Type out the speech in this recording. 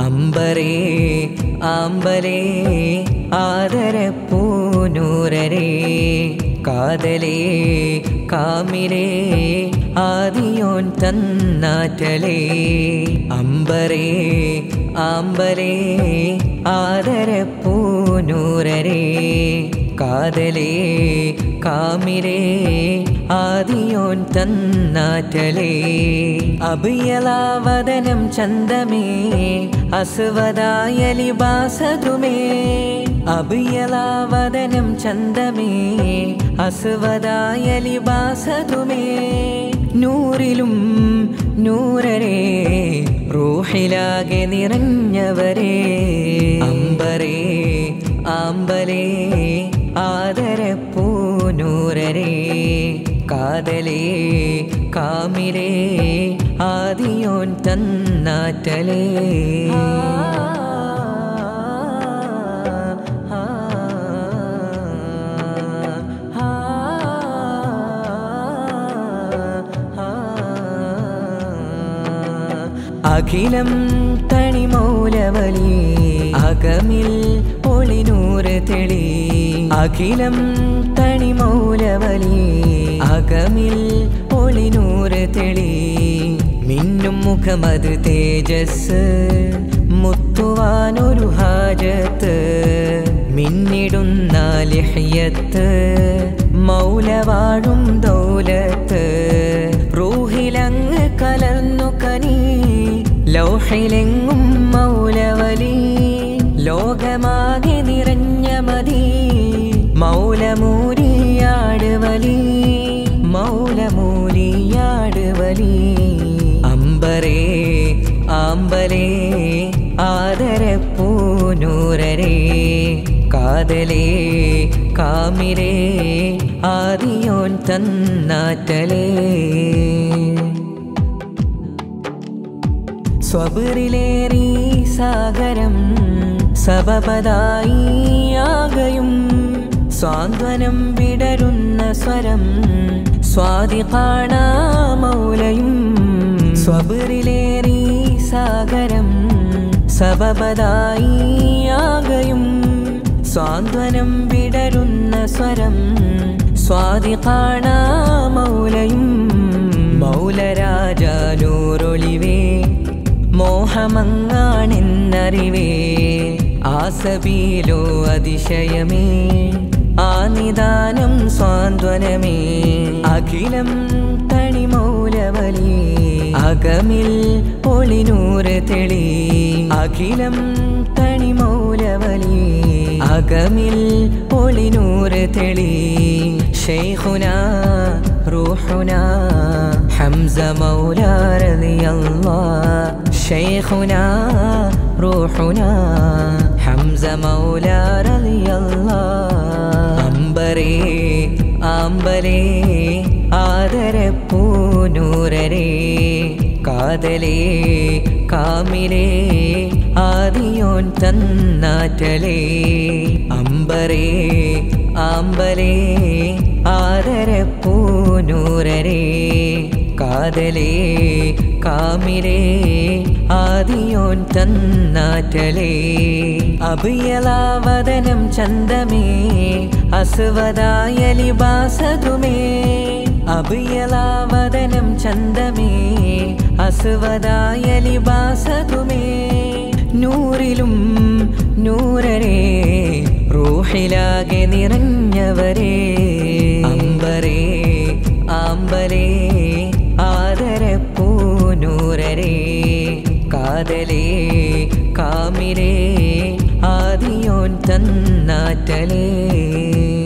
അമ്പരേ ആമ്പലേ ആദരപ്പൂനൂരരേ കാതലേ കാമിലേ ആദിയോൻ തന്നാറ്റലേ അമ്പരേ ആമ്പലേ ആദരപ്പൂനൂരരേ കാതലേ കാമിരേ ആദിയോൻ തന്നാറ്റലേ അഭിയലാവദനം ചന്തമേ അസുവദായ ലിബാസതുമേ അഭിയലാവദനം ചന്തമേ അസുവദായ ലിബാസതുമേ നൂറിലും നൂരരേ റൂഹിലാകെ നിറഞ്ഞവരേ അമ്പരേ ആമ്പലേ ആദരപ്പൂനൂരരേ കാതലേ കാമിരേ ആദിയോൻ തന്നാറ്റലേ അഖിലം തണിമൗലവലി അകമിൽ ഒളിനൂറ് തെളി അഖിലം തണിമൗലവലി അകമിൽ ഒളിനൂറ് തെളി മിന്നും മുഖമത് തേജസ് മുത്തുവാനൊരു ഹാജത്ത് മിന്നിടുന്ന ലിഹ്യത്ത് മൗലവാഴും ദൗലത്ത് റൂഹിലങ്ങ് കലർന്നു കനി ലൗഹിലെങ്ങും മൗലവലി ലോകമാകെ നിറഞ്ഞ മതി മൗലമൂരിയാട് വലി മൗലമൂരിയാട് വലി അമ്പരേ ആമ്പലേ ആദരപ്പൂനൂരരേ കാതലേ കാമിരേ ആദിയോൻ തന്നാറ്റലേ സ്വബറിലേറി സാഗരം സബപതായി ആകയും സ്വാന്തനം വിടരുന്ന സ്വരം സ്വാതി മൗലയും സ്വബറിലേറി സാഗരം സബപതായി ആകയും സ്വാന്തനം വിടരുന്ന സ്വരം സ്വാതി മൗലയും മൗലരാജാനൂറൊളിവേ മോഹമങ്ങാണെന്നറിവേ ആസബീലോ അതിശയമേ ആ നിദാനം സ്വാന്തനമേ അഖിലം തണിമൗലവലി അകമിൽ ഒളിനൂറ് തെളി അഖിലം തണിമൗലവലി അകമിൽ ഒളിനൂറ് തെളി ഷെയ്ഖുന റൂഹുന ഹംസ മൗല റളിയല്ലാഹ് شيخنا روحنا حمزة مولى رضي الله അമ്പരേ ആമ്പലേ ആദരപ്പൂനൂരരേ കാതലേ കാമിരേ ആദിയോൻ തന്നാറ്റലേ അമ്പരേ ആമ്പലേ ആദരപ്പൂനൂരരേ കാതലേ കാമിരേ ആദിയോൻ തന്നാറ്റലേ അഭിയലാവദനം ചന്തമേ അസുവദായ ലിബാസതുമേ അഭിയലാവദനം ചന്തമേ അസുവദായ ലിബാസതുമേ നൂറിലും നൂരരേ റൂഹിലാകെ നിറഞ്ഞവരേ അമ്പരേ ആമ്പലേ ആദരപ്പൂനൂരരേ കാതലേ കാമിരേ ആദിയോൻ തന്നാറ്റലേ